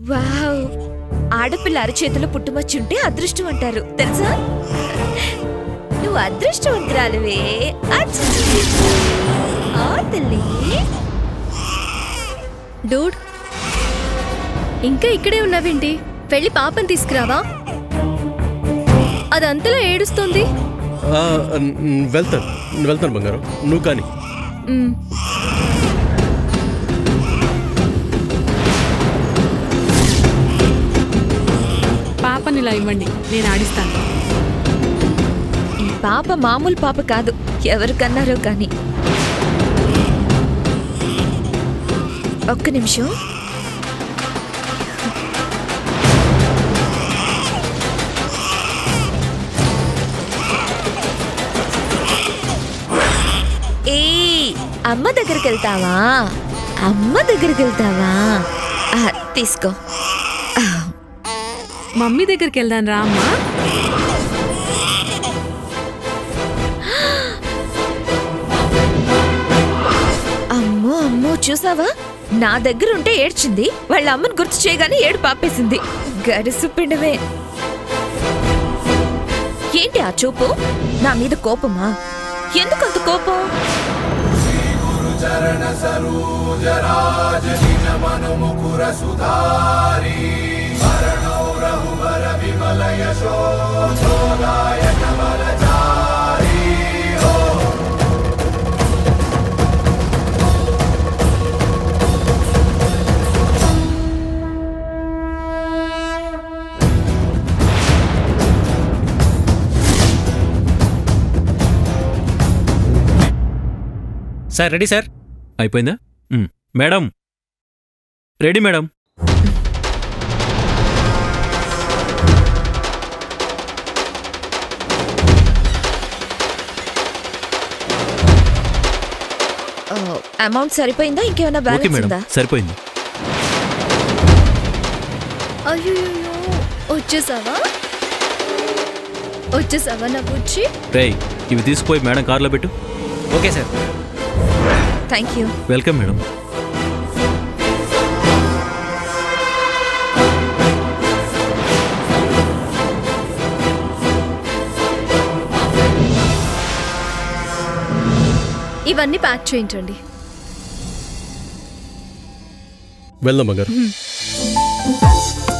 Wow ఆడపిల్ల అరచేతిలో పుట్టుమచ్చుంటే అదృష్టం అంటారు తెలుసా నువ్వు అదృష్టవంతురాలువే అచ్చచ్చ. ఆ తల్లి డూడ్ ఇంకా ఇక్కడే ఉన్నావేంటి వెళ్ళి పాపని తీసుకురావా అదంతలో ఏడుస్తుంది ఆ, న్- వెళ్తాను వెళ్తాను బంగారం నువ్వు కానీ మ్, పాపని ఇలా ఇవ్వండి నేను ఆడిస్తాను ఈ పాప మామూలు పాప కాదు ఎవరికన్నారో కానీ ఒక్క నిమిషం ఏ అమ్మ దగ్గరికి వెళ్తావా అమ్మ దగ్గరికి వెళ్తావా ఆ, తీసుకో ఆ, మమ్మీ దగ్గరికి వెళ్దాను రా అమ్మా అమ్మో అమ్మో చూసావా నా దగ్గర ఉంటే ఏడ్చింది వాళ్ళ అమ్మని గుర్తు చేయగానే ఏడు పాపేసింది గడుసు పిండమే ఏంటి ఆ చూపు నా మీద కోపమా ఎందుకంత కోపం సార్ రెడీ సార్ అయిపోయిందా మ్. మేడం రెడీ మేడం అమౌంట్ సరిపోయిందా ఇంకేమైనా ఓకే బ్యాలెన్స్ మేడం ఉందా సరిపోయింది అయ్యయ్యో వచ్చేసావా వచ్చేసావా నా బుజ్జి రేయ్ ఇవి తీసుకుపోయి మేడం కార్లో పెట్టు okay sir thank you welcome madam ఇవన్నీ ప్యాక్ చేయించండి వెళ్దాం బంగారం